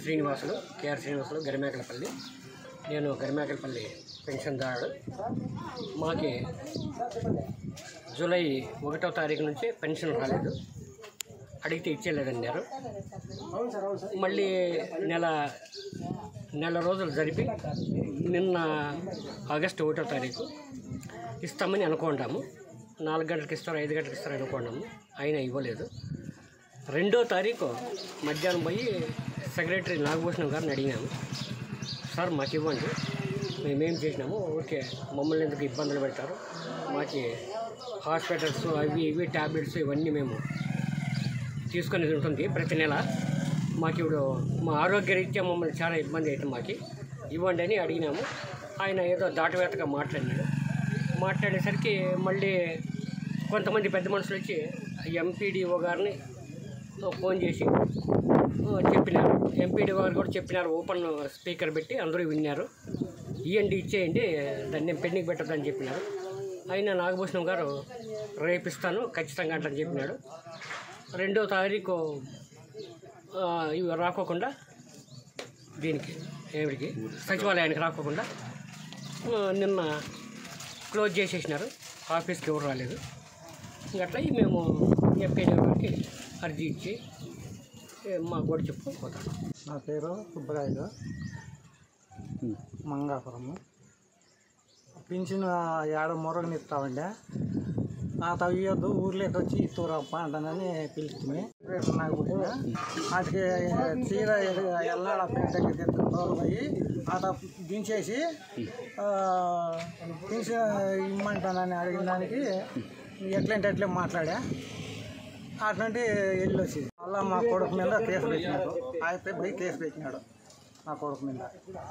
Srinivasulu KR Srinivasulu గరిమేకలపల్లి నేను గరిమేకలపల్లి పెన్షన్దారుడు మాకి July ఒకటో తారీఖు నుంచి పెన్షన్ రాలేదు అడిగితే ఇచ్చేలేదన్నారు మళ్ళీ నెల నెల రోజులు జరిపి నిన్న ఆగస్టు ఒకటో తారీఖు ఇస్తామని అనుకుంటాము నాలుగు గంటలకు ఇస్తారు ఐదు గంటలకు ఇస్తారు అనుకున్నాము అయినా ఇవ్వలేదు రెండో తారీఖు మధ్యాహ్నం పోయి సెక్రటరీ నాగభూషణం గారిని అడిగినాము సార్ మాకు ఇవ్వండి మేమేం చేసినాము ఓకే మమ్మల్ని ఎందుకు ఇబ్బందులు పెట్టారు మాకు హాస్పిటల్స్ అవి ఇవి ట్యాబ్లెట్స్ ఇవన్నీ మేము తీసుకొని ఉంటుంది ప్రతి నెల మాకు ఇప్పుడు మా ఆరోగ్యరీత్యా మమ్మల్ని చాలా ఇబ్బంది అవుతుంది మాకు ఇవ్వండి అని అడిగినాము ఆయన ఏదో దాటవేతగా మాట్లాడినాడు మాట్లాడేసరికి మళ్ళీ కొంతమంది పెద్ద మనుషులు వచ్చి ఎంపీడీఓ గారిని ఫోన్ చేసి ఆ, చెప్పినారు ఎంపీడీఓ గారు కూడా చెప్పినారు ఓపెన్ స్పీకర్ పెట్టి అందరూ విన్నారు ఇవ్వండి ఇచ్చేయండి దాన్ని నేను పెండింగ్ పెట్టద్దని చెప్పినారు అయినా నాగభూషణం గారు రేపిస్తాను ఖచ్చితంగా అంటని చెప్పినాడు రెండో తారీఖు ఆ, ఇవి రాకోకుండా దీనికి ఏమిడికి సచివాలయానికి రాకోకుండా ఆ, నిన్న క్లోజ్ చేసేసినారు ఆఫీస్కి ఎవరు రాలేదు ఇంకట్లా ఈ మేము ఎంపీడీ గారికి అర్జీ ఇచ్చి ఏ, మాకు కూడా చెప్పుకొని పోతాను నా పేరు సుబ్బరాయుడు మంగాపురము పింఛన్ ఏడ మొరగని ఇస్తామండి ఆ తవ్వద్దు ఊర్లోకి వచ్చి ఇస్తురప్ప అంటానని పిలుస్తుంది రేపు నాకు పుట్టిన వాటికి చీర ఎల్లాడ పేటకి తీసుకుని పోయి ఆట దించేసి ఆ, పింఛన్ ఇమ్మంటానని అడిగిన దానికి ఎట్లంటే అట్లే మాట్లాడా అట్లాంటి వెళ్ళి వచ్చింది అలా మా కొడుకు మీద కేసు పెట్టినాడు ఆయన పోయి కేసు పెట్టినాడు నా కొడుకు మీద